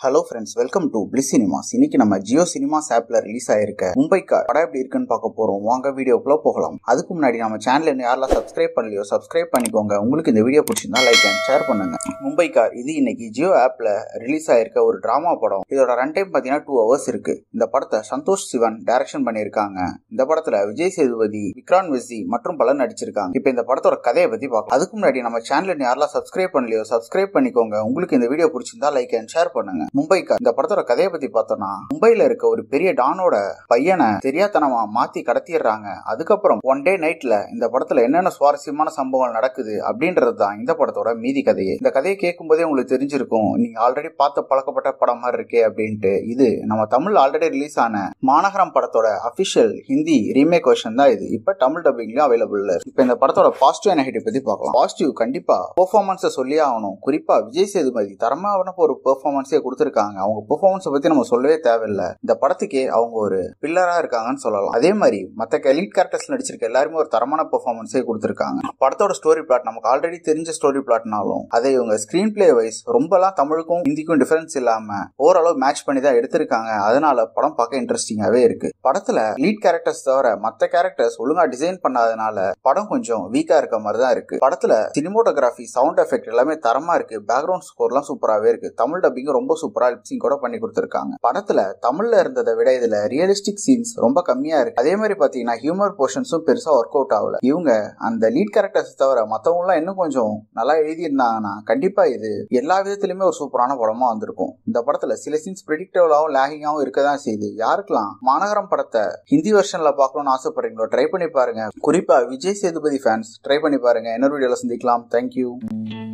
hello friends welcome to Bliss cinemas இன்னைக்கு நம்ம Jio cinemas ஆப்ல ரிலீஸ் ஆயிருக்க மும்பைக்கா படம் எப்படி இருக்குன்னு பார்க்க போறோம் வாங்க வீடியோக்குள்ள போகலாம் அதுக்கு முன்னாடி நம்ம சேனல் இன்னும் யாரெல்லாம் சப்ஸ்கிரைப் பண்ணலையோ சப்ஸ்கிரைப் பண்ணிக்கோங்க உங்களுக்கு இந்த வீடியோ பிடிச்சிருந்தா லைக் அண்ட் ஷேர் பண்ணுங்க மும்பைக்கா இது இன்னைக்கு ஜியோ ஆப்ல ரிலீஸ் ஆயிருக்க ஒரு டிராமா படம் இதோட ரன் டைம் பாத்தீங்கன்னா டூ ஹவர்ஸ் இருக்கு இந்த படத்தை சந்தோஷ் சிவன் டைரக்ஷன் பண்ணியிருக்காங்க இந்த படத்துல விஜய் சேதுபதி விக்ரான் விசி மற்றும் பலர் நடிச்சிருக்காங்க இப்போ இந்த படத்தோட கதையை பத்தி பார்க்கலாம் அதுக்கு முன்னாடி நம்ம சேனல் இன்னும் யாரெல்லாம் சப்ஸ்கிரைப் பண்ணலையோ சப்ஸ்கிரைப் பண்ணிக்கோங்க உங்களுக்கு இந்த வீடியோ பிடிச்சிருந்தா லைக் அண்ட் ஷேர் பண்ணுங்க மும்பைக்கா இந்த படத்தோட கதையை பத்தி பார்த்தோம்னா மும்பைல இருக்க ஒரு பெரிய டானோட பையனை தெரியாதனமா மாத்தி கடத்திடுறாங்க அதுக்கப்புறம் ஒன் டே நைட்ல இந்த படத்துல என்னென்ன சுவாரஸ்யமான சம்பவங்கள் நடக்குது அப்படின்றது தான் இந்த படத்தோட மீதி கதையே இந்த கதையை கேட்கும் போதே உங்களுக்கு தெரிஞ்சிருக்கும் நீங்க ஆல்ரெடி பார்த்த பழக்கப்பட்ட படம் மாதிரி இருக்கே அப்படின்ட்டு இது நம்ம தமிழ் ஆல்ரெடி ரிலீஸ் ஆன மாநகரம் படத்தோட அபிஷியல் ஹிந்தி ரீமேக் வெர்ஷன் தான் இது இப்ப தமிழ் டப்பிங்லயும் அவைலபிள் இருக்கு இப்ப இந்த படத்தோட பாசிட்டிவ் நெகட்டிவ் பத்தி பார்க்கலாம் பாசிட்டிவ் கண்டிப்பா பெர்ஃபார்மன்ஸை சொல்லி ஆகணும் குறிப்பா விஜய் சேதுபதி தரமான ஒரு பெர்ஃபார்மன்ஸே கொடுத்திருக்காங்க அவங்க பெர்ஃபார்மன்ஸை பத்தி நம்ம சொல்லவே தேவையில்லை இந்த படத்துக்கே அவங்க ஒரு பில்லரா இருக்காங்கன்னு சொல்லலாம் அதே மாதிரி மத்த எலிட் கேரக்டர்ஸ் நடிச்சிருக்க எல்லாருமே ஒரு தரமான பெர்ஃபார்மன்ஸே கொடுத்திருக்காங்க படத்தோட ஸ்டோரி பிளாட் நமக்கு ஆல்ரெடி தெரிஞ்ச ஸ்டோரி பிளாட்னாலும் அதை இவங்க ஸ்கிரீன் பிளே வைஸ் ரொம்பலாம் தமிழுக்கும் ஹிந்திக்கும் டிஃபரன்ஸ் இல்லாம ஓரளவு மேட்ச் பண்ணி தான் எடுத்திருக்காங்க அதனால படம் பார்க்க இன்ட்ரெஸ்டிங்காவே இருக்கு படத்துல லீட் கேரக்டர்ஸ் தவிர மத்த கேரக்டர்ஸ் ஒழுங்கா டிசைன் பண்ணாதனால படம் கொஞ்சம் வீக்கா இருக்க மாதிரி தான் இருக்கு படத்துல சினிமோட்டோகிராஃபி சவுண்ட் எஃபெக்ட் எல்லாமே தரமா இருக்கு பேக்ரவுண்ட் ஸ்கோர்லாம் சூப்பராகவே இருக்கு தமிழ் டப்பிங் ரொம்ப சூப்பரா லிப்சிங் கூட பண்ணி கொடுத்துருக்காங்க படத்துல தமிழ்ல இருந்ததை விட இதுல ரியலிஸ்டிக் சீன்ஸ் ரொம்ப கம்மியா இருக்கு அதே மாதிரி பாத்தீங்கன்னா ஹியூமர் போர்ஷன்ஸும் பெருசா ஒர்க் அவுட் ஆகல இவங்க அந்த லீட் கேரக்டர்ஸ் தவிர மத்தவங்க எல்லாம் இன்னும் கொஞ்சம் நல்லா எழுதியிருந்தாங்கன்னா கண்டிப்பா இது எல்லா விதத்திலுமே ஒரு சூப்பரான படமா வந்திருக்கும் இந்த படத்துல சில சீன்ஸ் ப்ரெடிக்டபிளாவும் லேகிங்காவும் இருக்க தான் செய்யுது யாருக்கெல்லாம் மாநகரம் படத்தை ஹிந்தி வெர்ஷன்ல பார்க்கணும்னு ஆசைப்படுறீங்களோ ட்ரை பண்ணி பாருங்க குறிப்பா விஜய் சேதுபதி ஃபேன்ஸ் ட்ரை பண்ணி பாருங்க இன்னொரு வீடியோல சந்திக்கலாம் தேங்க்யூ